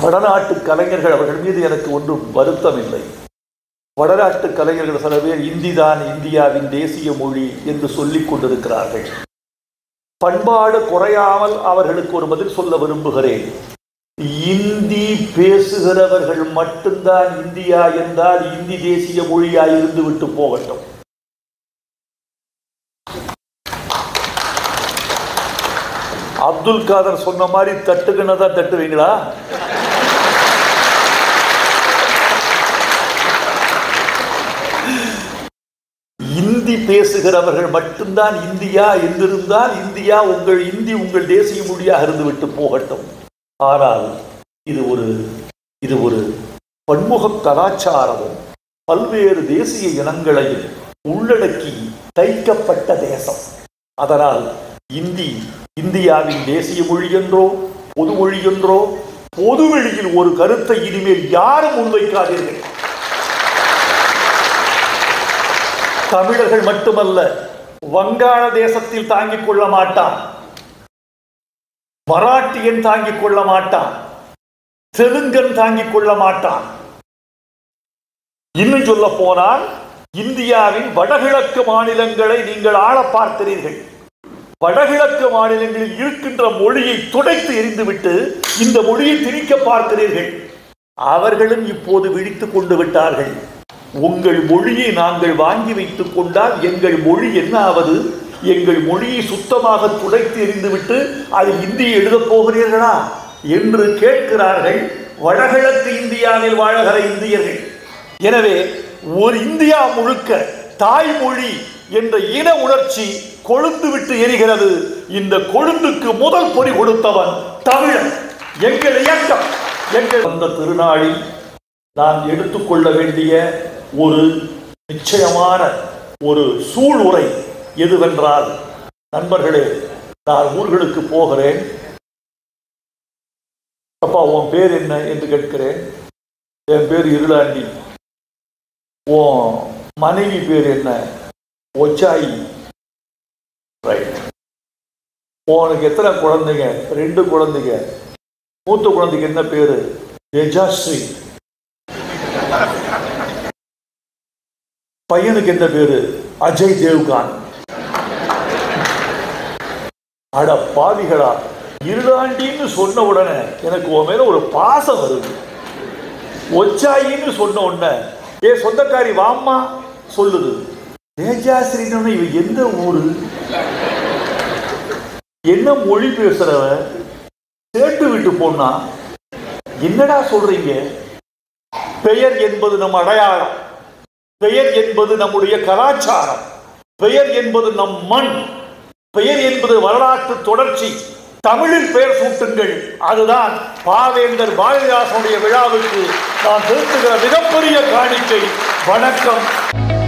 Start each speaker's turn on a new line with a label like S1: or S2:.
S1: வடநாட்டு கலைஞர்கள் அவர்கள் மீது எனக்கு ஒன்றும் வருத்தம் இல்லை வடநாட்டு கலைஞர்கள் சில பேர் இந்திதான் இந்தியாவின் தேசிய மொழி என்று சொல்லிக் கொண்டிருக்கிறார்கள் பண்பாடு குறையாமல் அவர்களுக்கு ஒரு பதில் சொல்ல விரும்புகிறேன் இந்தி பேசுகிறவர்கள் மட்டும்தான் இந்தியா என்றால் இந்தி தேசிய மொழியாய் இருந்து விட்டு போகட்டும் அப்துல் காதர் சொன்ன மாதிரி தட்டுக்குன்னு தான் தட்டுவீங்களா இந்தி பேசுகிறவர்கள் மட்டும்தான் இந்தியா என்றிருந்தால் இந்தியா உங்கள் இந்தி உங்கள் தேசிய மொழியாக இருந்துவிட்டு போகட்டும் ஆனால் இது ஒரு இது ஒரு பன்முக கலாச்சாரமும் பல்வேறு தேசிய இனங்களையும் உள்ளடக்கி தைக்கப்பட்ட தேசம் அதனால் இந்தி இந்தியாவின் தேசிய மொழி என்றோ பொது மொழி என்றோ பொதுவெளியில் ஒரு கருத்தை இனிமேல் யாரும் முன்வைக்காதீர்கள் தமிழர்கள் மட்டுமல்ல வங்காள தேசத்தில் தாங்கிக் கொள்ள மாட்டான் மராட்டியன் தாங்கிக் கொள்ள மாட்டான் தெலுங்கன் தாங்கிக் கொள்ள மாட்டான் இன்னும் சொல்ல போனால் இந்தியாவின் வடகிழக்கு மாநிலங்களை நீங்கள் ஆள பார்க்கிறீர்கள் வடகிழக்கு மாநிலங்களில் இருக்கின்ற மொழியை துடைத்து எறிந்துவிட்டு இந்த மொழியை திணிக்க பார்க்கிறீர்கள் அவர்களும் இப்போது விழித்துக் கொண்டு விட்டார்கள் உங்கள் மொழியை நாங்கள் வாங்கி வைத்துக் கொண்டால் எங்கள் மொழி என்ன ஆவது எங்கள் மொழியை சுத்தமாக துடைத்து எறிந்துவிட்டு அதில் இந்தியை எழுதப் போகிறீர்களா என்று கேட்கிறார்கள் வடகிழக்கு இந்தியாவில் வாழுகிற இந்தியர்கள் எனவே ஒரு இந்தியா முழுக்க தாய்மொழி என்ற இன உணர்ச்சி கொழுந்து விட்டு எரிகிறது இந்த கொழுந்துக்கு முதல் பொறி கொடுத்தவன் தமிழன் எங்கள் இயக்கம் எங்கள் அந்த திருநாளில் நான் எடுத்துக்கொள்ள வேண்டிய ஒரு நிச்சயமான ஒரு சூளுரை எதுவென்றால் நண்பர்களே நான் ஊர்களுக்கு போகிறேன் அப்பா உன் பேர் என்ன என்று கேட்கிறேன் என் பேர் இருளாண்டி உன் மனைவி பேர் என்ன ஒச்சாயி ரைட் உனக்கு எத்தனை குழந்தைங்க ரெண்டு குழந்தைங்க மூத்த குழந்தைக்கு என்ன பேரு தேஜாஸ்ரீ பையனுக்கு என்ன பேரு அஜய் தேவ்கான் அட பாவிகளா இருளாண்டின்னு சொன்ன உடனே எனக்கு உன் மேல ஒரு பாசம் வருது ஒச்சாயின்னு சொன்ன உடனே ஏ சொந்தக்காரி வாம்மா சொல்லுது தேஜாஸ்ரீன்னு இவ எந்த ஊரு என்ன மொழி பேசுறவன் சேட்டு விட்டு போனா என்னடா சொல்றீங்க பெயர் என்பது நம் அடையாளம் பெயர் என்பது நம்முடைய கலாச்சாரம் பெயர் என்பது நம் மண் பெயர் என்பது வரலாற்று தொடர்ச்சி தமிழில் பெயர் சூட்டுங்கள் அதுதான் பாவேந்தர் பாரதிதாசனுடைய விழாவுக்கு நான் செலுத்துகிற மிகப்பெரிய காணிக்கை வணக்கம்